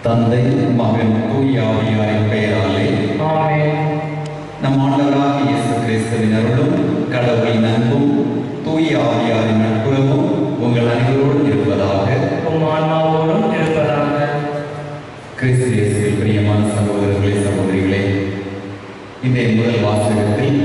தந்தை மகன் தூய ஆவியாரின் பெயராலே ஆமென் நம் ஆண்டவராகிய இயேசு கிறிஸ்துவின் அருளும் கடவுளின் அன்பும் தூய ஆவியாரின் நட்புறவும் உங்கள் அனைவரோடும் இருப்பதாக உம் ஆன்மாவோடும் இருப்பதாக கிறிஸ்து இயேசுவில் பிரியமான சகோதரர்களே சகோதரிகளே இன்றைய முதல் வாசகத்தில்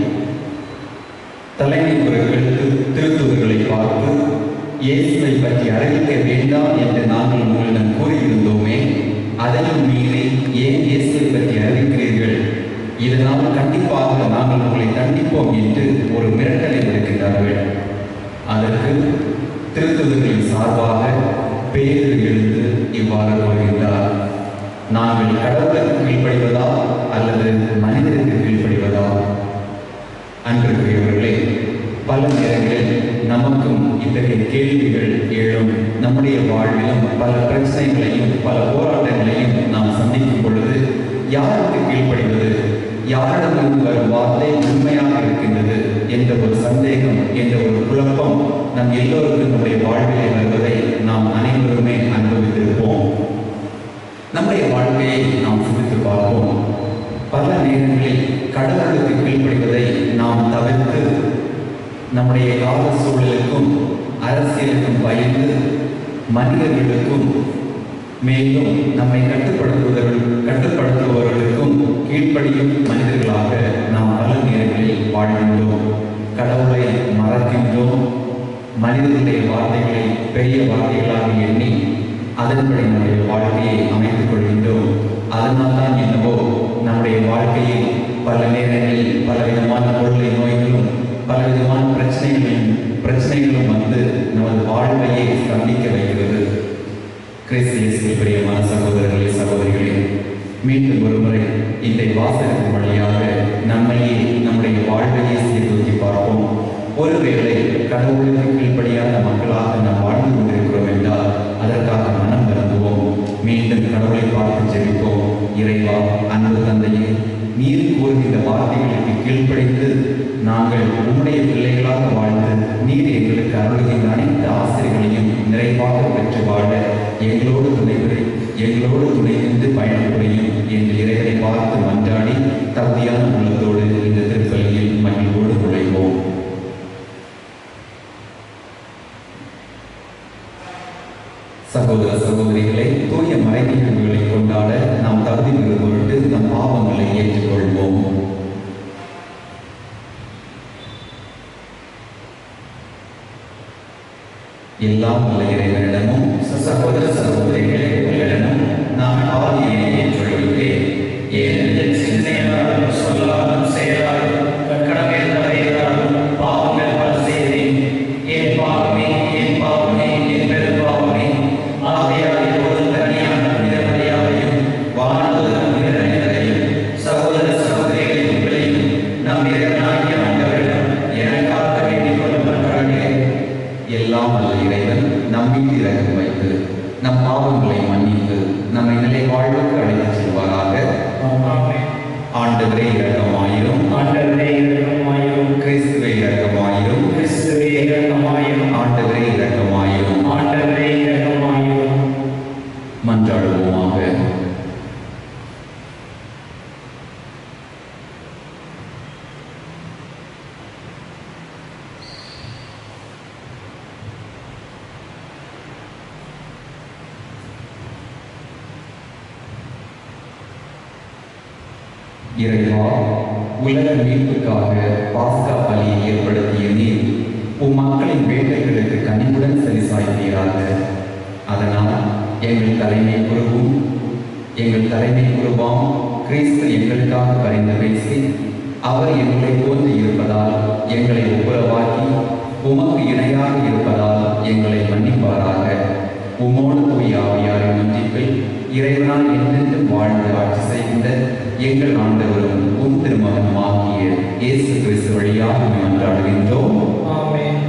தலைமை குருக்கள் திரு- திருத்தூதர்களை பார்த்து இயேசுவை பற்றி அறிவிக்க வேண்டாம் என்று நாங்கள் உங்களிடம் கூறியிருந்தோமே அதையும் மீறி ஏன் இயேசுவை பற்றி அறிவிக்கிறீர்கள் இதனால் கண்டிப்பாக நாங்கள் உங்களை தண்டிப்போம் என்று ஒரு மிரட்டலை விடுக்கின்றார்கள் அதற்கு திருத்தூதர்களின் சார்பாக பேரு எழுந்து இவ்வாறு கூறுகின்றார் நாங்கள் கடவுளுக்கு கீழ்ப்படிவதா அல்லது மனிதருக்கு கீழ்ப்படிவதா அன்பிற்குரியவர்களே பல நேரங்களில் நமக்கும் இத்தகைய கேள்விகள் எழும் நம்முடைய வாழ்விலும் பல பிரச்சனைகளையும் பல போராட்டங்களையும் நாம் சந்திக்கும் பொழுது யாருக்கு கீழ்ப்படிவது யாரிடமிருந்து வரும் வார்த்தை உண்மையாக இருக்கின்றது என்ற ஒரு சந்தேகம் என்ற ஒரு குழப்பம் நம் எல்லோருக்கும் நம்முடைய வாழ்விலே வருவதை நாம் அனைவருமே அனுபவித்திருப்போம் நம்முடைய வாழ்க்கையை நாம் சிந்தித்து பார்ப்போம் பல நேரங்களில் கடவுளுக்கு கீழ்ப்படிவதை நாம் தவிர்த்து நம்முடைய கால சூழலுக்கும் அரசியலுக்கும் பயந்து மனிதர்களுக்கும் மேலும் நம்மை கட்டுப்படுத்துவதற்கு கட்டுப்படுத்துபவர்களுக்கும் கீழ்ப்படியும் மனிதர்களாக நாம் பல நேரங்களில் வாழ்கின்றோம் கடவுளை மறக்கின்றோம் மனிதர்களுடைய வார்த்தைகளை பெரிய வார்த்தைகளாக எண்ணி அதன்படி நம்முடைய வாழ்க்கையை அமைத்துக் கொள்கின்றோம் அதனால் தான் என்னவோ நம்முடைய வாழ்க்கையில் பல நேரங்களில் பலவிதமான பொருளை நோய்களும் பலவிதமான பிரச்சனைகளும் பிரச்சனைகளும் வந்து நமது வாழ்வையை ஸ்தம்பிக்க வைக்கிறது கிறிஸ்து இயேசுவில் பிரியமான சகோதரர்களே சகோதரிகளே மீண்டும் ஒருமுறை இந்த வாசகத்தின் வழியாக நம்மையே நம்முடைய வாழ்வையே சீர்தூக்கி பார்ப்போம் ஒருவேளை கடவுளுக்கு கீழ்ப்படியாத மக்களாக நாம் வாழ்ந்து கொண்டிருக்கிறோம் என்றால் அதற்காக மனம் வருந்துவோம் மீண்டும் கடவுளை பார்த்து ஜெபிப்போம் இறைவா அன்பு தந்தையே நீர் கூறுகின்ற வார்த்தைகளுக்கு கீழ்ப்படிந்து நாங்கள் உம்முடைய பிள்ளைகளாக வாழ்ந்து நீர் எங்களுக்கு அருளுகின்ற அனைத்து ஆசிரியர்களையும் நிறைவாக பெற்று வாழ எங்களோடு துணை புரி- எங்களோடு துணை நின்று பயணம் புரியும் என்று இறைவனை பார்த்து மன்றாடி தகுதியான உள்ளத்தோடு இந்த திருப்பலியில் மகிழ்வோடு நுழைவோம் சகோதர சகோதரிகளை தூய மறைநிகழ்வுகளை கொண்டாட நாம் தகுதி பெறும் பொருட்டு நம் பாவங்களை ஏற்றுக்கொள்வோம் எல்லாம் உள்ள இறைவனிடமும் சகோதர சகோதரிகளே உங்களிடமும் நான் பாவியை ஏற்றுக்கொள்கிறேன் ஏனெனில் சிந்தனையாலும் சொல்லாலும் செயலாலும் கடமையில் தடையாலும் பாவங்கள் பல செய்தேன் என் பாவமே என் பாவமே என் பெரும் பாவமே ஆகையால் இப்போது தனியான நிரமதியாவையும் வானதுதம் நிறைந்ததையும் சகோதர சகோதரிகளை உங்களையும் நம் இறைவனாகிய ஆண்டவரிடம் எனக்காக வேண்டிக் கொள்ள மன்றாடுகிறேன் எல்லாம் அல்ல இறைவன் நம்மீது இறக்கம் வைத்து நம் பாவங்களை மன்னித்து நம்மை நிலை வாழ்வுக்கு அழைத்துச் செல்வாராக ஆமென். ஆண்டவரே இரக்கமாயிரும் ஆண்டவரே இரக்கமாயிரும் கிறிஸ்துவே இரக்கமாயிரும் கிறிஸ்துவே இரக்கமாயிரும் ஆண்டவரே இரக்கமாயிரும் ஆண்டவரே இரக்கமாயிரும் மன்றாடுவோமாக இறைவா உலக மீட்புக்காக பாஸ்கா பலியை ஏற்படுத்திய நீர் உம் மக்களின் வேட்டைகளுக்கு கனிவுடன் செவிசாய்த்தீராக அதனால் எங்கள் தலைமை குருவும் எங்கள் தலைமை குருவாம் கிறிஸ்து எங்களுக்காக பரிந்து பேசி அவர் எங்களை போன்று இருப்பதால் எங்களை ஒப்புரவாக்கி உமக்கு இணையாக இருப்பதால் எங்களை மன்னிப்பாராக உமோடு தூய் ஆவியாரின் ஒன்றிப்பில் இறைவனால் என்றென்று வாழ்ந்து ஆட்சி செய்கின்ற எங்கள் ஆண்டவரும் உம் திருமகனுமாகிய இயேசு கிறிஸ்து வழியாக மன்றாடுகின்றோம் ஆமென்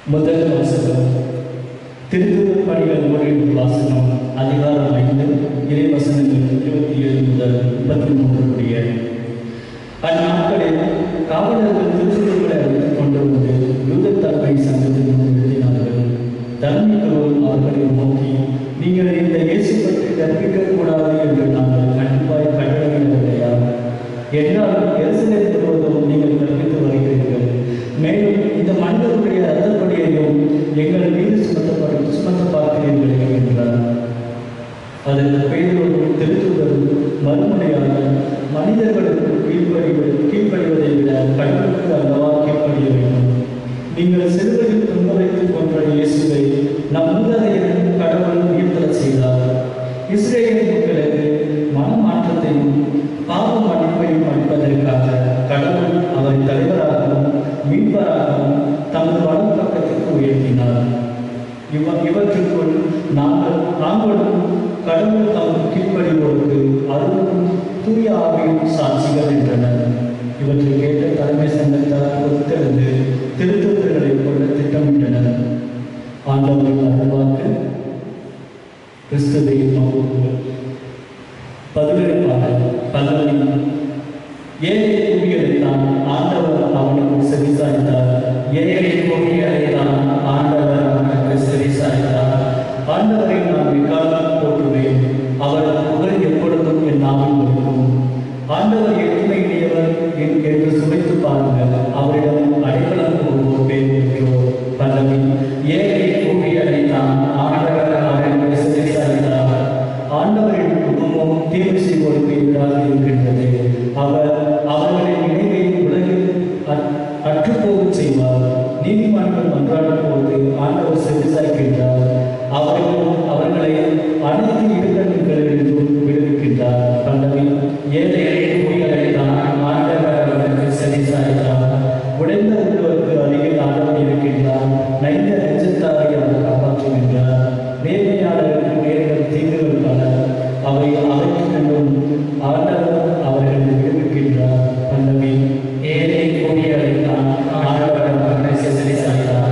முதல் வாசகம் திருத்துவ பணிகள் நூலின் வாசகம் அதிகாரம் ஐந்து இறைவசனங்கள் இருபத்தி ஏழு முதல் முப்பத்தி மூன்று முடிய அந்நாட்களில் காவலர்கள் திருத்துவங்களை அழைத்துக் கொண்டு வந்து யூத தலைமை சங்கத்தில் முன் எழுதினார்கள் தலைமைக்குழுவும் அவர்களை நோக்கி நீங்கள் இந்த இயேசு பற்றி கற்பிக்க கூடாது என்று நாங்கள் கண்டிப்பாய் கட்டளையிடவில்லையா என்றாலும் எருசலேம் முழுவதும் நீங்கள் கற்பித்து வருகிறீர்கள் மேலும் இந்த மனிதருடைய ரத்தப்படியையும் எங்கள் மீது சுமத்தப்படும் சுமத்த பார்க்கிறீர்களே என்றார் அதற்கு பேரோடும் திருத்துவரும் மறுமுறையாக மனிதர்களுக்கு கீழ்ப்படிவது கீழ்ப்படிவதை விட கடவுளுக்கு அல்லவா கீழ்ப்படிய வேண்டும் நீங்கள் சிறுவையில் தொங்க வைத்துக் கொன்ற இயேசுவை நம் மூதாதையரும் கடவுள் உயிர்த்தல செய்தார் இஸ்ரேல் மக்களுக்கு மனமாற்றத்தையும் பாவ மன்னிப்பையும் அளிப்பதற்காக கடவுள் அவரை தலைவராகவும் மீட்பராகவும் தமது வலது பக்கத்திற்கு உயர்த்தினார் இவ இவற்றுக்குள் நாங்கள் நாங்களும் கடவுள் தமது கீழ்ப்படிவோருக்கு அருளும் தூய ஆவியும் சாட்சிகள் என்றனர் இவற்றை கேட்ட தலைமை சங்கத்தார் ஒத்தெழுந்து திருத்தூதர்களை கொள்ள திட்டமிட்டனர் ஆண்டவரின் அருள்வாக்கு கிறிஸ்துவை நம்புங்கள் பதிலளிப்பாக பல்லவி ஏழை கூவியதைத்தான் ஆண்டவர் அவனுக்கு செவிசாய்த்தார் ஏழை கூவியதைத்தான் ஆண்டவர் அவனுக்கு செவிசாய்த்தார் ஆண்டவரை நான் மிக்காமல் போற்றுவேன் அவர் புகழ் எப்பொழுதும் என் நாவில் இருக்கும் ஆண்டவர் எளிமையுடையவர் என்- என்று சுவைத்து பாருங்கள் அவரிடம் அடைக்கலம் கூறுவோர் பேர் பெற்றோர் பல்லவி ஏழை கூவியதைத்தான் ஆண்டவர் அவனுக்கு செவிசாய்த்தார் ஆண்டவரின் குடும்பம் தீர்வு செய்வோருக்கு எதிராக இருக்கின்றது அவர் அவர்களின் நினைவை உலகில் அற்- அற்றுப்போகச் செய்வார் நீதிமன்றம் மன்றாடும் போது ஆண்டவர் செவிசாய்க்கின்றார் அவர்கள் அவர்களை அனைத்து இடங்களிலிருந்தும் விடுவிக்கின்றார் பல்லவி ஏழைகளை கூலிகளை தான் ஆண்டவர் அவர்களுக்கு செவிசாய்த்தார் உடைந்த உள்ளவருக்கு அருகில் ஆண்டவர் இருக்கின்றார் நைந்த நெஞ்சத்தாரை அவர் காப்பாற்றுகின்றார் நேர்மையாளருக்கு நேர்கள் தீங்குகள் பல அவை அகற்றினும் ஆண்டவர் அவர்களை விடுவிக்கின்றார் பல்லவி ஏழை கூலிகளை தான் ஆண்டவர் அவர்களை செவிசாய்த்தார்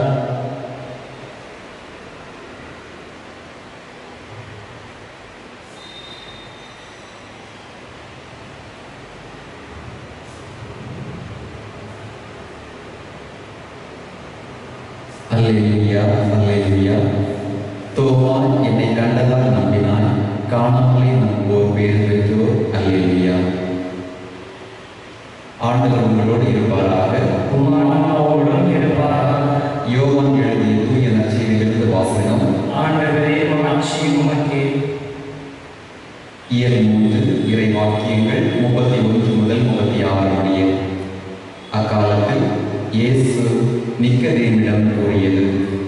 அல்லேலூயா அல்லேலூயா தோமா என்னை கண்டதால் நம்பினான் காணாமலே நம்புவோர் பேர் பெற்றோர் அல்லேலூயா ஆண்டவர் உங்களோடு இருப்பாராக உமானோடும் இருப்பாராக யோவான் எழுதிய தூய நற்செய்தியிலிருந்து வாசகம் ஆண்டவரே மாட்சி உமக்கே இயல் மூன்று இறை வாக்கியங்கள் முப்பத்தி ஒன்று முதல் முப்பத்தி ஆறு முடிய அக்காலத்தில் இயேசு நிக்கதேமிடம் கூறியது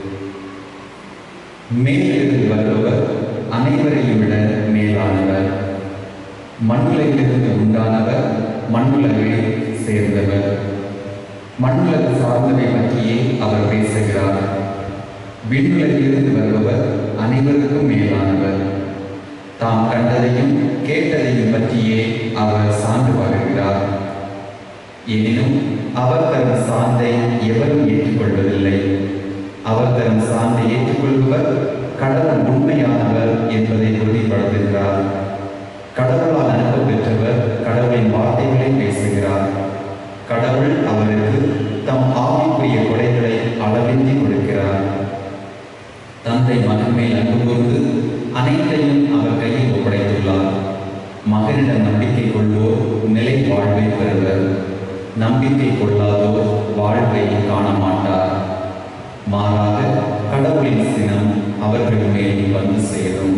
மேலிருந்து வருபவர் அனைவரையும் விட மேலானவர் மண்ணுலகிலிருந்து உண்டானவர் மண்ணுலகை சேர்ந்தவர் மண்ணுலக சார்ந்தவை பற்றியே அவர் பேசுகிறார் விண்ணுலகிலிருந்து வருபவர் அனைவருக்கும் மேலானவர் தாம் கண்டதையும் கேட்டதையும் பற்றியே அவர் சான்று பகர்கிறார் எனினும் அவர் தரும் சான்றை எவரும் ஏற்றுக்கொள்வதில்லை அவர் தரும் சான்றை ஏற்றுக்கொள்பவர் கடவுள் உண்மையானவர் என்பதை உறுதிப்படுத்துகிறார் கடவுளால் அனுப்ப பெற்றவர் கடவுளின் வார்த்தைகளை பேசுகிறார் கடவுள் அவருக்கு தம் ஆவிக்குரிய கொடைகளை அளவின்றி கொடுக்கிறார் தந்தை மகன் மேல் அன்பு கூர்ந்து அனைத்தையும் அவர் கையில் ஒப்படைத்துள்ளார் மகனிடம் நம்பிக்கை கொள்வோர் நிலை வாழ்வை பெறுவர் நம்பிக்கை கொள்ளாதோர் வாழ்வை காண மாட்டார் மாறாக கடவுளின் சினம் அவர்கள் மேல் வந்து சேரும்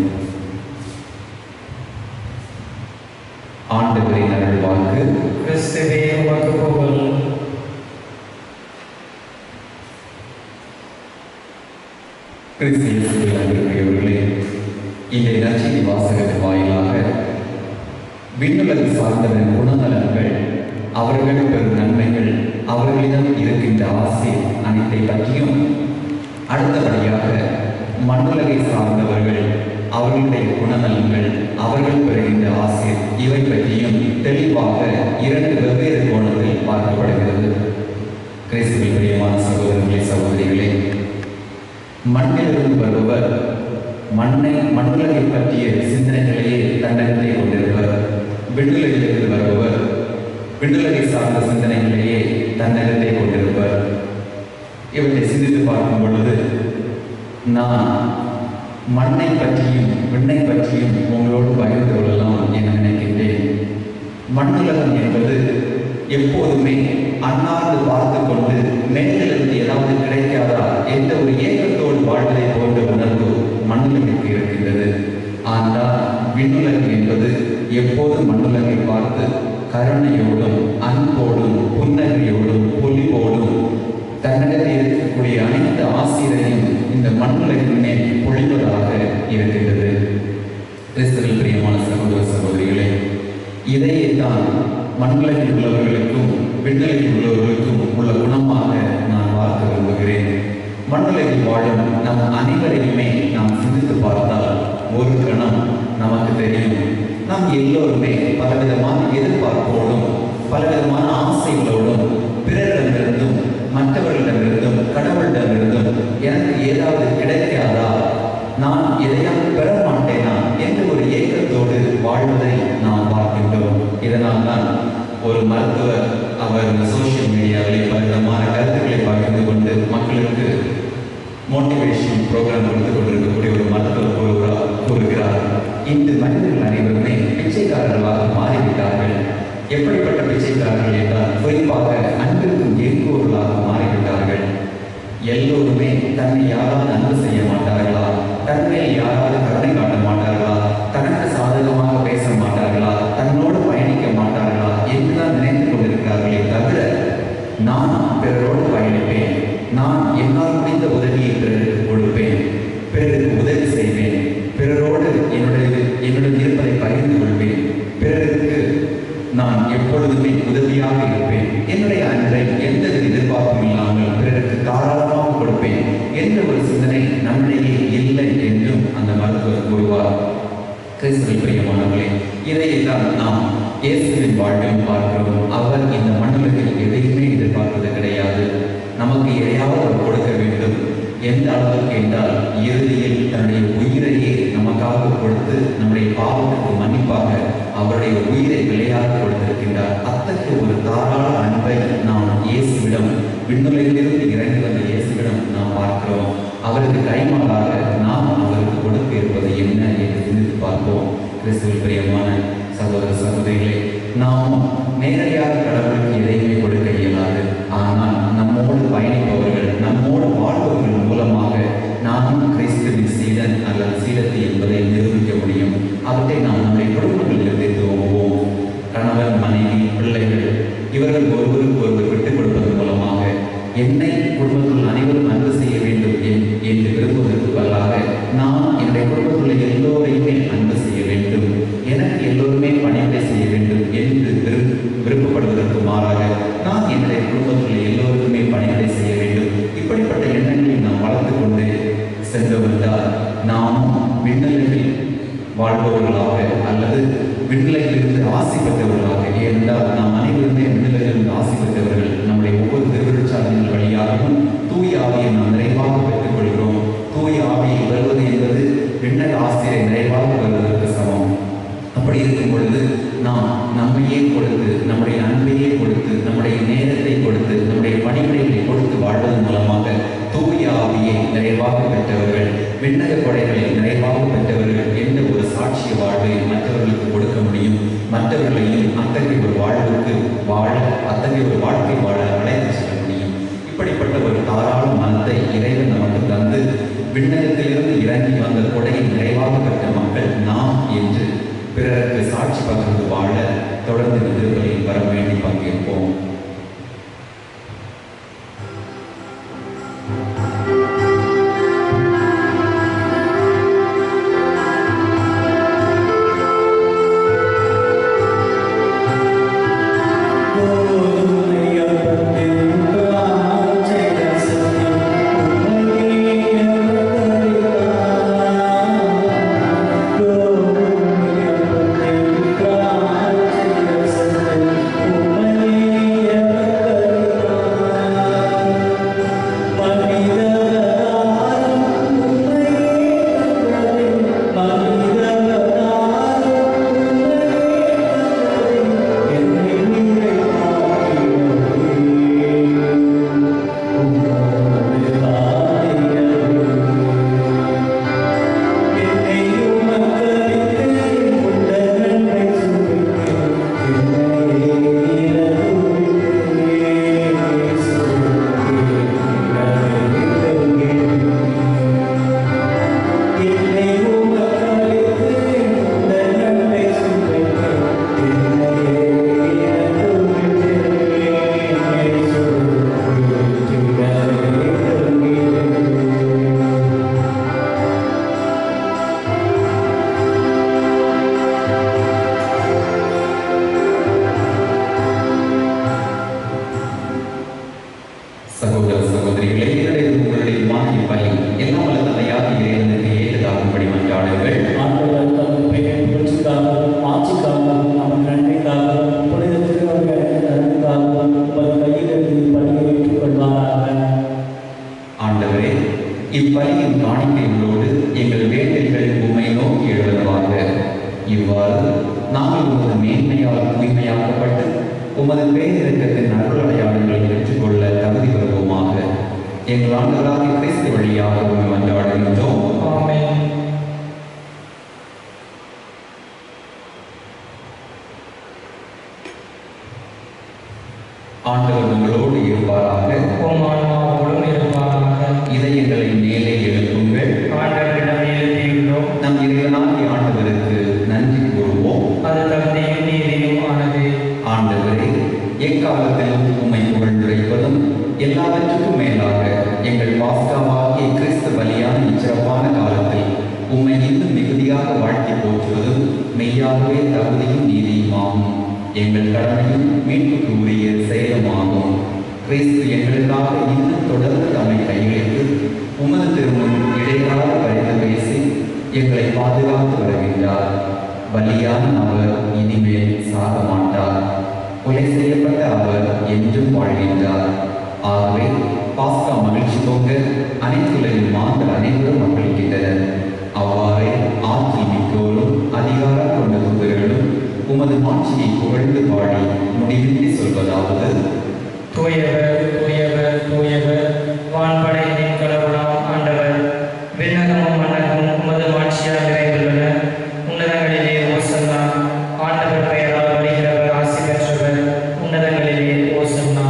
ஆண்டவரின் அருள் வாக்கு கிறிஸ்துவே உமக்கு புகழ் கிறிஸ்தியத்தில் அன்பிற்குரியவர்களே இந்த நற்செய்தி வாசகத்தின் வாயிலாக விண்ணுலகு சார்ந்தவரின் குணநலன்கள் அவர்கள் பெறும் நன்மைகள் அவர்களிடம் இருக்கின்ற ஆசை அனைத்தை பற்றியும் அடுத்தபடியாக மண்ணுலகை சார்ந்தவர்கள் அவர்களுடைய குணநலன்கள் அவர்கள் பெறுகின்ற ஆசை இவை பற்றியும் தெளிவாக இரண்டு வெவ்வேறு கோணத்தில் பார்க்கப்படுகிறது கிறிஸ்துவின் பிரியமான சகோதரர்களே சகோதரிகளே மண்ணிலிருந்து வருபவர் மண்ணை மண்ணுலகை பற்றிய சிந்தனைகளையே தன்னகத்தை கொண்டிருப்பவர் விண்ணுலகிலிருந்து வருபவர் விண்ணுலகை சார்ந்த சிந்தனைகளையே தன்னகத்தை கொண்டிருப்பவர் இவற்றை சிந்தித்து பார்க்கும் பொழுது நான் மண்ணை பற்றியும் விண்ணை பற்றியும் உங்களோடு பகிர்ந்து கொள்ளலாம் என நினைக்கின்றேன் மண்ணுலகம் என்பது எப்போதுமே அண்ணாந்து பார்த்து கொண்டு மேலிருந்து ஏதாவது கிடைக்காதா என்ற ஒரு ஏக்கத்தோடு வாழ்வதை போன்ற உணர்வு மண்ணுலகிற்கு இருக்கின்றது ஆனால் விண்ணுலகம் என்பது எப்போதும் மண்ணுலகை பார்த்து கருணையோடும் அன்போடும் புன்னகையோடும் பொலிவோடும் தன்னகத்தில் இருக்கக்கூடிய அனைத்து ஆசிரியரையும் இந்த மண்ணுலகின் மேல் பொழிவதாக இருக்கின்றது கிறிஸ்துவில் பிரியமான சகோதர சகோதரிகளே இதையே தான் மண்ணுலகில் உள்ளவர்களுக்கும் விண்ணுலகில் உள்ளவர்களுக்கும் உள்ள குணமாக நான் பார்க்க விரும்புகிறேன் மண்ணுலகில் வாழும் நம் அனைவரையுமே நாம் சிந்தித்து பார்த்தால் ஒரு கணம் நமக்கு தெரியும் நாம் எல்லோருமே பலவிதமான எதிர்பார்ப்போடும் பலவிதமான ஆசைகளோடும் பிறரிடமிருந்தும் மற்றவர்களிடமிருந்தும் கடவுளிடமிருந்தும் எனக்கு ஏதாவது கிடைக்காதா நான் எதையாவது பெற மாட்டேனா என்ற ஒரு ஏக்கத்தோடு வாழ்வதை நாம் பார்க்கின்றோம் இதனால் தான் ஒரு மருத்துவர் அவர் சோஷியல் மீடியாவில் பலவிதமான கருத்துக்களை பகிர்ந்து கொண்டு மக்களுக்கு மோட்டிவேஷன் ப்ரோக்ராம் கொடுத்து கொண்டிருக்கக்கூடிய ஒரு மருத்துவர் கூறுகிறார் கூறுகிறார் இன்று மனிதர்கள் அனைவருமே பிச்சைக்காரர்களாக மாறிவிட்டார்கள் எப்படிப்பட்ட பிச்சைக்காரர்கள் என்றால் குறிப்பாக அன்பிற்கும் ஏங்குவர்களாக மாறிவிட்டார்கள் எல்லோருமே தன்னை யாராவது அன்பு செய்ய மாட்டார்களா தன்மேல் யாராவது கருணை காட்ட மாட்டார்களா தனக்கு சாதகமாக பேச மாட்டார்களா தன்னோடு பயணிக்க மாட்டார்களா என்றுதான் நினைத்து கொண்டிருக்கிறார்களே தவிர நான் பிறரோடு பயணிப்பேன் நான் என்னால் முடிந்த உதவியை பிறருக்கு கொடுப்பேன் பிறருக்கு உதவி செய்வேன் பிறரோடு என்னுடைய என்னுடன் இருப்பதை பகிர்ந்து கொள்வேன் பிறருக்கு நான் எப்பொழுதுமே உதவியாக இருப்பேன் என்னுடைய அன்றை எந்தவித எதிர்பார்ப்பும் இல்லாமல் பிறருக்கு தாராளமாக கொடுப்பேன் என்ற ஒரு சிந்தனை நம்மிடையே இல்லை என்றும் அந்த மருத்துவர் கூறுவார் கிறிஸ்துவில் பிரியமானவர்களே இதையெல்லாம் நாம் இயேசுவின் வாழ்வில் பார்க்கிறோம் அவர் இந்த மண்டலத்தில் எதையுமே எதிர்பார்ப்பது கிடையாது நமக்கு எதையாவது அவர் கொடுக்க வேண்டும் எந்த அளவுக்கு என்றால் இறுதியில் தன்னுடைய உயிரையே நமக்காக கொடுத்து நம்முடைய பாவத்துக்கு மன்னிப்பாக அவருடைய உயிரை விலையாக கொடுத்திருக்கின்றார் அத்தகைய ஒரு தாராள அன்பை நாம் இயேசுவிடம் விண்ணுலகிலிருந்து இறங்கி வந்த இயேசுவிடம் நாம் பார்க்கிறோம் அவருக்கு கைமாறாக நாம் அவருக்கு கொடுக்க இருப்பது என்ன என்று சிந்தித்து பார்ப்போம் கிறிஸ்துவில் பிரியமான சகோதர சகோதரிகளே நாம் நேரடியாக கடவுளுக்கு எதையுமே கொடுக்க இயலாது ஆனால் நம்மோடு பயணிப்பவர்கள் நம்மோடு வாழ்பவர்கள் மூலமாக நாமும் கிறிஸ்துவின் சீடன் அல்லது சீடத்தை என்பதை நிரூபிக்க முடியும் அவற்றை நாம் நம்முடைய குடும்பங்களிலிருந்து துவங்குவோம் கணவன் மனைவி பிள்ளைகள் இவர்கள் ஒருவருக்கு ஒருவர் விட்டுக் கொடுப்பதன் மூலமாக என்னை குடும்பத்தில் அனைவரும் அன்பு செய்ய வேண்டும் என்- என்று விரும்புவதற்கு பதிலாக நான் என்னுடைய குடும்பத்தில் எல்லோரையுமே அன்பு செய்ய வேண்டும் எனக்கு எல்லோருமே பணிவிடை செய்ய வேண்டும் என்று விரும்ப விருப்பப்படுவதற்கு மாறாக நான் என்னுடைய குடும்பத்தில் எல்லோருக்குமே பணிவிடை செய்ய வேண்டும் இப்படிப்பட்ட எண்ணங்களை நாம் வளர்த்து கொண்டு சென்றவர்கள் நாம் விண்ணுலகில் வாழ்பவர்களாக அல்லது விண்ணுலகிலிருந்து ஆசி பெற்றவர்களாக ஏனென்றால் நாம் அனைவருமே விண்ணுலகிலிருந்து ஆசி பெற்றவர்கள் நம்முடைய ஒவ்வொரு திருவிழாச்சாலைகள் வழியாகவும் தூய ஆவியை நாம் நிறைவாக பெற்றுக் கொள்கிறோம் தூய ஆவியை வருவது என்பது விண்ணக ஆசிரியரை நிறைவாக வருவதற்கு சமம் அப்படி இருக்கும் பொழுது நாம் நம்மையே கொடுத்து நம்முடைய அன்பையே கொடுத்து நம்முடைய நேரத்தை கொடுத்து நம்முடைய பணிவிடைகளை கொடுத்து வாழ்வதன் மூலமாக தூய ஆவியை நிறைவாக பெற்றவர்கள் விண்ணக கொடைகளை நிறைவாக பெற்றவர்கள் என்ற ஒரு சாட்சிய வாழ்வை மற்றவர்களுக்கு கொடுக்க முடியும் மற்றவர்களையும் அத்தகைய ஒரு வாழ்வுக்கு வாழ அத்தகைய ஒரு வாழ்க்கை வாழ அழைத்து செல்ல முடியும் இப்படிப்பட்ட ஒரு தாராள மனத்தை இறைவன் நமக்கு தந்து விண்ணகத்திலிருந்து இறங்கி வந்த கொடையை நிறைவாக பெற்ற மக்கள் நாம் என்று பிறருக்கு சாட்சி பகிர்ந்து வாழ தொடர்ந்து இந்த திருப்பலியில் வர வேண்டி பங்கேற்போம் Thank you. சகோதர சகோதரிகளே என்னுடைய உங்களுடைய மாநில பலி எல்லாம் வல்ல தந்தையாக இறைவனுக்கு ஏற்றதாகும்படி மன்றாடுங்கள் ஆண்டவர் தமது பெயர் புகழ்ச்சிக்காகவும் ஆட்சிக்காகவும் அவன் நன்மைக்காகவும் புனித திருவர்கள் நலனுக்காகவும் உமது கையிலிருந்து பணியை ஏற்றுக் கொள்வாராக ஆண்டவரே இப்பலியின் காணிக்கைகளோடு எங்கள் வேண்டல்களை உம்மை நோக்கி எழுதுவாக இவ்வாறு நாங்கள் உமது மேன்மையால் தூய்மையாக்கப்பட்டு உமது பேரிரக்கத்தின் அருள் அடையாளங்களை பெற்றுக்கொள்ள தகுதி பெறுவோமாக எங்கள் ஆண்டவராகிய கிறிஸ்து வழியாக உண்மை மன்றாடுகின்றோம் ஆமென் ஆண்டவர் உங்களோடு இருப்பாராக உம் ஆன்மாவோடும் இருப்பாராக இதயங்களை மேலே எழுப்புங்கள் ஆண்டவரிடம் எழுதியுள்ளோம் நம் இறைவனாகிய ஆண்டவருக்கு நன்றி கூறுவோம் அது தகுதியும் நீதியும் ஆனது ஆண்டவரே எக்காலத்திலும் உம்மை புகழ்ந்துரைப்பதும் எல்லாவற்றுக்கும் மேலாக எங்கள் பாஸ்காவாகிய கிறிஸ்து பலியான இச்சிறப்பான காலத்தில் உம்மை இன்னும் மிகுதியாக வாழ்த்தி போற்றுவதும் மெய்யாகவே தகுதியும் நீதியுமாகும் எங்கள் கடமையும் மீட்புக்கு உரிய செயலுமாகும் கிறிஸ்து எங்களுக்காக இன்னும் தொடர்ந்து தம்மை கையெழுத்து உமது திருமுன் இடையராத பரிந்து பேசி எங்களை பாதுகாத்து வருகின்றார் பலியான அவர் இனிமேல் சாக மாட்டார் கொலை செய்யப்பட்ட அவர் என்றும் வாழ்கின்றார் ஆகவே பாஸ்கா மகிழ்ச்சி பொங்க அனைத்துலகின் மாந்தர் அனைவரும் மகிழ்கின்றனர் அவ்வாறே ஆற்றல் மிக்கோரும் அதிகாரம் கொண்ட தூதர்களும் உமது மாட்சியை புகழ்ந்து பாடி முடிவின்றி சொல்வதாவது தூயவர் தூயவர் தூயவர் வான்படையின் கடவுளாம் ஆண்டவர் விண்ணகமும் மன்னகமும் உமது மாட்சியால் நிறைந்துள்ளன உன்னதங்களிலே ஓசன்னா ஆண்டவர் பெயரால் வருகிறவர் ஆசி பெற்றவர் உன்னதங்களிலே ஓசன்னா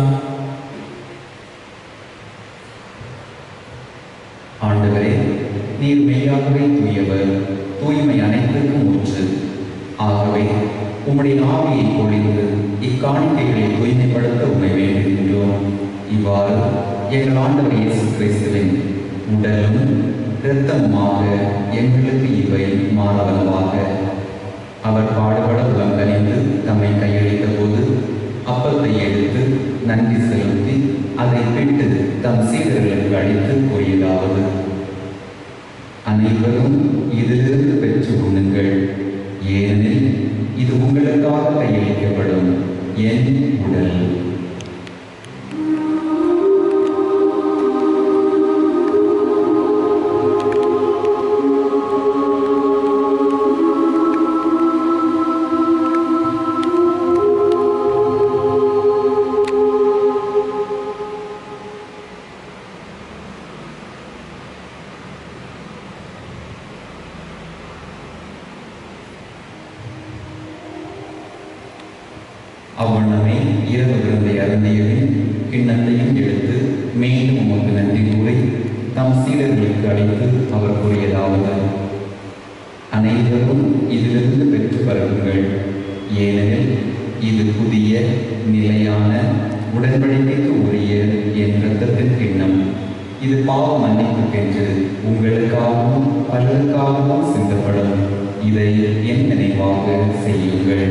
ஆண்டவரே நீர் மெய்யாகவே தூயவர் தூய்மை அனைத்திற்கும் ஊற்று ஆகவே உம்முடைய ஆவியை பொழிந்து இக்காணிக்கைகளை தூய்மைப்படுத்த உண்மை வேண்டுகின்றோம் இவ்வாறு எங்கள் ஆண்டவர் இயேசு கிறிஸ்துவின் உடலும் இரத்தமுமாக எங்களுக்கு இவை மாறவனவாக அவர் பாடுபட உலங்கணிந்து தம்மை கையளித்த போது அப்பத்தை எடுத்து நன்றி செலுத்தி அதை பிட்டு தம் சீடர்களுக்கு அளித்து கூறியதாவது அனைவரும் இதிலிருந்து பெற்று உண்ணுங்கள் ஏனெனில் இது உங்களுக்காக கையளிக்கப்படும் என் உடல் அவ்வண்ணமே இரவு விருந்தை அருந்தியபின் கிண்ணத்தையும் எடுத்து மீண்டும் உமக்கு நன்றி கூறி தம் சீடர்களுக்கு அளித்து அவர் கூறியதாவது அனைவரும் இதிலிருந்து பெற்று பருகுங்கள் ஏனெனில் இது புதிய நிலையான உடன்படிக்கைக்கு உரிய என் இரத்தத்தின் கிண்ணம் இது பாவ மன்னிப்புக்கென்று உங்களுக்காகவும் பலருக்காகவும் சிந்தப்படும் இதை என் நினைவாக செய்யுங்கள்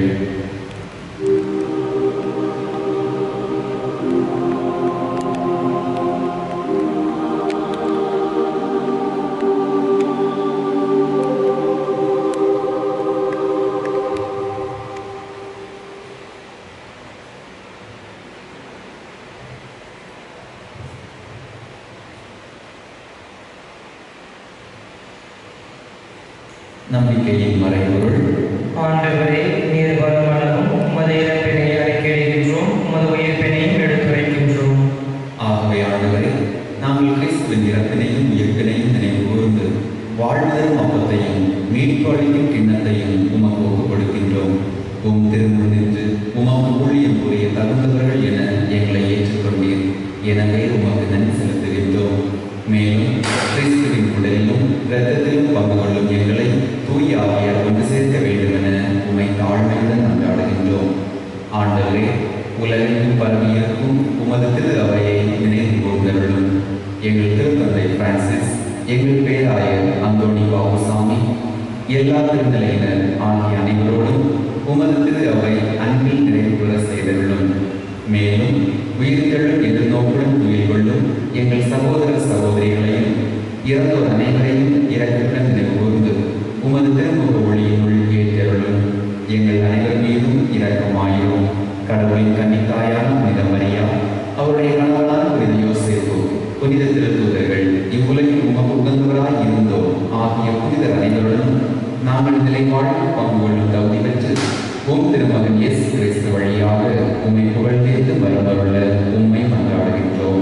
நம்பிக்கையின் மறைபொருள் ஆண்டவரே நீர் வருமானமும் உமது இறப்பினை அறிக்கையிடுகின்றோம் உமது உயிர்ப்பினையும் எடுத்துரைக்கின்றோம் ஆகவே ஆண்டவரே நாங்கள் கிறிஸ்துவின் இறப்பினையும் உயிர்ப்பினையும் நினைவு கூர்ந்து வாழ்வதரும் அப்பத்தையும் மீட்பு அளிக்கும் கிண்ணத்தையும் உமக்கு ஒப்புக் கொடுக்கின்றோம் உம் திருமுன் நின்று உமக்கு ஊழியம் புரிய தகுந்தவர்கள் என எங்களை ஏற்றுக்கொண்டீர் எனவே உமக்கு நன்றி செலுத்துகின்றோம் மேலும் கிறிஸ்துவின் உடலிலும் இரத்தத்திலும் பங்கு கொள்ளும் எங்களை தூய ஆவியார் கொண்டு சேர்க்க வேண்டும் என உம்மை தாழ்மையுடன் கொண்டாடுகின்றோம் ஆண்டவரே உலகெங்கும் பரவியிருக்கும் உமது திரு அவையை நினைவு கூர்ந்தருளும் எங்கள் திருத்தந்தை பிரான்சிஸ் எங்கள் பேராயர் அந்தோணி பாபுசாமி எல்லா திருநிலையினர் ஆகிய அனைவரோடும் உமது திரு அவை அன்பில் நிறைவு பெற செய்தருளும் மேலும் உயிர்த்தெழும் எதிர்நோக்குடன் துயில் கொள்ளும் எங்கள் சகோதர சகோதரிகளையும் இறந்தோர் அனைவரையும் இறக்கத்துடன் நினைவுகூர்ந்து உமது திருமுக ஒளியினுள் ஏற்றருளும் எங்கள் அனைவர் மீதும் இரக்கமாயிரும் கடவுளின் கன்னித்தாயான புனித மரியா அவருடைய கணவனான புனித யோசேப்பு புனித திருத்தூதர்கள் இவ்வுலகில் உமக்கு உகந்தவராய் இருந்தோம் ஆகிய புனிதர் அனைவருடனும் நாங்கள் நிலைவாழ்வு பங்கு கொள்ளும் தகுதி பெற்று உம் திருமகன் இயேசு கிறிஸ்து வழியாக உம்மை புகழ்ந்தேர்ந்து வரவருள்ள உம்மை மன்றாடுகின்றோம்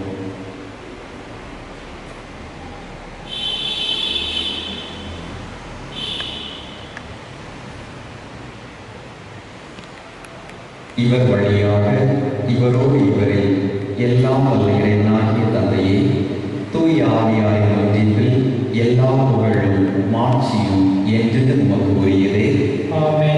இவர் வழியாக இவரோடு இவரில் எல்லாம் வல்ல இறைவனாகிய தந்தையே தூய் ஆவியாரின் ஒன்றிப்பில் எல்லா புகழும் மாட்சியும் என்றென்று உமக்கு உரியதே ஆமென்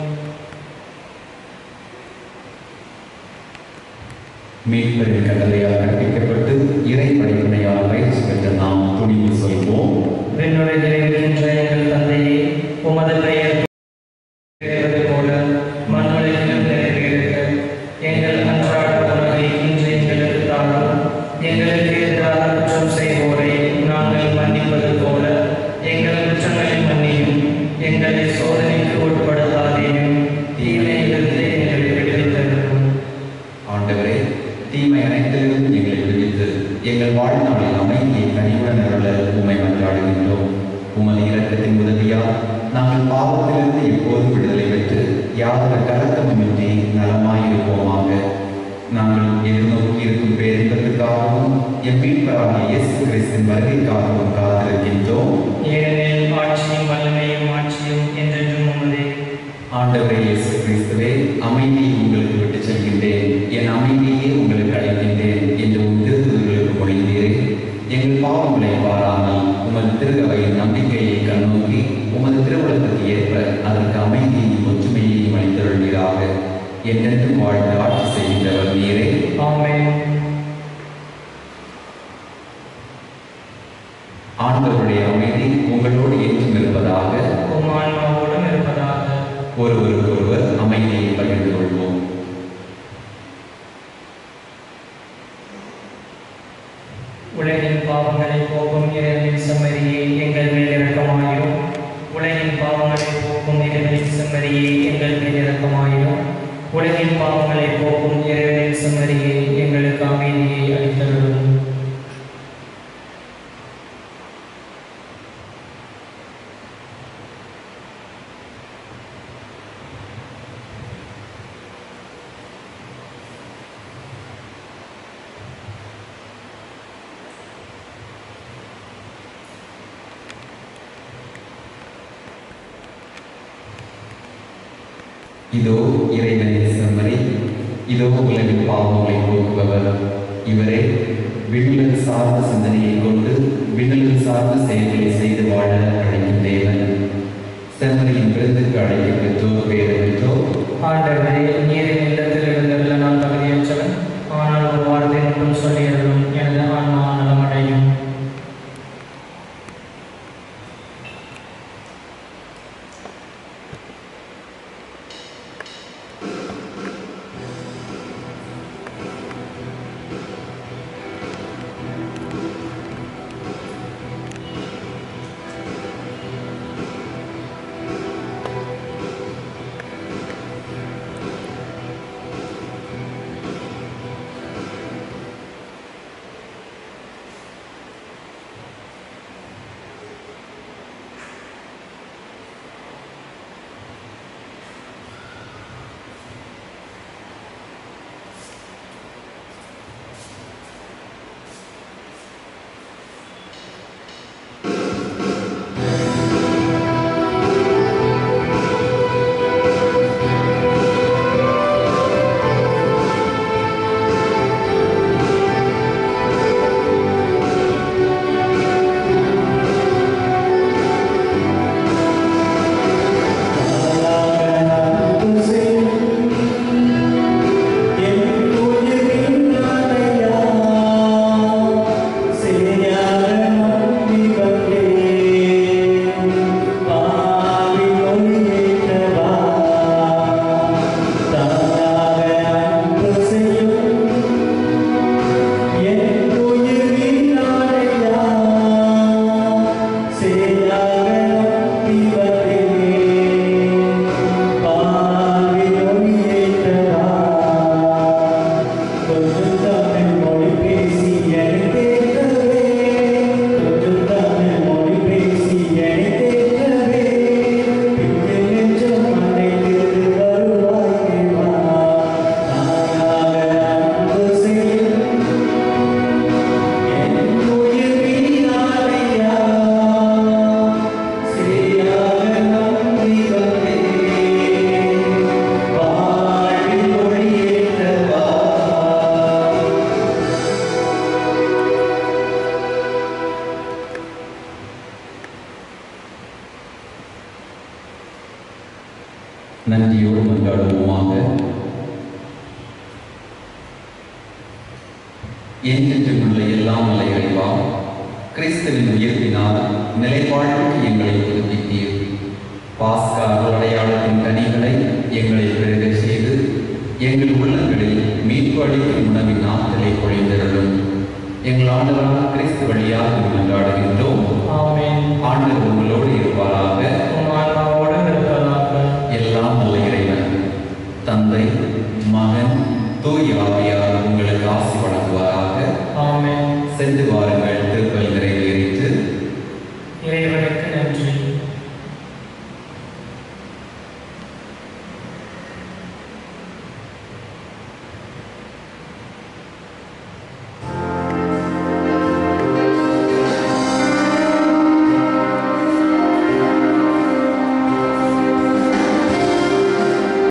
மீட்பரின் கட்டளையால் கற்பிக்கப்பட்டு இறை படிப்பினையால் பயிற்சி பெற்ற நாம் துணிவு சொல்வோம் விண்ணுடைய நிறைவேறுகின்ற எங்கள் தந்தையே உமது பெயர் நிறைவேறுவது போல மண்ணுலகிலும் நிறைவேறுக எங்கள் அன்றாட உணவை இன்று எங்களுக்கு தாரும் எங்களுக்கு எதிராக குற்றம் செய்வோரை நாங்கள் மன்னிப்பது போல எங்கள் குற்றங்களை மன்னியும் எங்களை சோதனைக்கு உட்படுத்தாதேயும் தீமையிலிருந்து எங்களை விடுவித்தருளும் ஆண்டவரே தீமை அனைத்திலிருந்து எங்களை விடுவித்து எங்கள் வாழ்நாளில் அமைதியை கனிவுடன் அருள உம்மை மன்றாடுகின்றோம் உமது இரக்கத்தின் உதவியால் நாங்கள் பாவத்திலிருந்து எப்போதும் விடுதலை பெற்று யாதொரு கலக்கமுமின்றி நலமாயிருப்போமாக நாங்கள் எதிர்நோக்கி இருக்கும் பேரின்பத்துக்காகவும் எம் மீட்பராகிய இயேசு கிறிஸ்தின் வருகைக்காகவும் காத்திருக்கின்றோம் ஏனெனில் ஆட்சியும் வல்லமையும் ஆட்சியும் என்றென்றும் உமதே ஆண்டவரே இயேசு கிறிஸ்துவே அமைதியை உங்களுக்கு விட்டு செல்கின்றேன் என் அமைதியை உங்களுக்கு அளிக்கின்றேன் என்று உம் திருத்துதர்களுக்கு மொழிந்தீரே எங்கள் பாவங்களை பாராமல் உமது திருகவையின் நம்பிக்கையை கண்ணோக்கி உமது திருவுலகத்துக்கு ஏற்ப அதற்கு அமைதியையும் ஒற்றுமையையும் அளித்தருள்வீராக என்றென்றும் வாழ்ந்து ஆட்சி செய்கின்றவர் நீரே ஆமென் ஆண்டவருடைய அமைதி உங்களோடு என்றும் இருப்பதாக உம் ஆன்மாவோடும் இருப்பதாக ஒருவருக்கொருவர் அமைதியை பகிர்ந்து கொள்வோம் உலகின் பாவங்களை போக்கும் இறைவனின் செம்மறியே எங்கள் மேல் இரக்கமாயிரும் உலகின் பாவங்களை போக்கும் இறைவனின் செம்மறியே எங்கள் மேல் இரக்கமாயிரும் உலகின் பாவங்களை போக்கும் இறைவனின் செம்மறியே எங்களுக்கு அமைதியை அளித்தருளும் இதோ இறைவனின் செம்மறி இதோ உலகின் பாவங்களை போக்குபவர் இவரே விண்ணுலகு சார்ந்த சிந்தனையை கொண்டு விண்ணுலகு சார்ந்த செயல்களை செய்து வாழ அழைக்கும் தேவன் செம்மறியின் விருந்துக்கு அழைக்க பெற்றோர் பேர் பெற்றோர் ஆண்டவரே நீரின் இல்லத்தில் எழுந்தருள நான் தகுதியற்றவன் ஆனால் ஒரு வார்த்தை மட்டும் சொல்லியருளும் எனது ஆன்மா நலமடையும் என்றென்றும் உள்ள எல்லாம் அல்ல இறைவா கிறிஸ்துவின் உயிர்ப்பினால் நிலைப்பாட்டுக்கு எங்களை புதுப்பித்தீர் பாஸ்கா அடையாளத்தின் கனிகளை எங்களை பெருக செய்து எங்கள் உள்ளங்களில் மீட்பு அளிக்கும் உணவின் ஆற்றலை பொழிந்தருளும் எங்கள் ஆண்டவரான கிறிஸ்து வழியாக கொண்டாடுகின்றோம் ஆமென் ஆண்டவர் உங்களோடு இருப்பாராக உம் ஆன்மாவோடு இருப்பதாக எல்லாம் நல்ல இறைவன் தந்தை மகன் தூய் ஆவியார் உங்களுக்கு ஆசி வழங்குவாராக ஆமென் சென்று வாருங்கள் திருப்பல் நிறைவேறிற்று இறைவனுக்கு நன்றி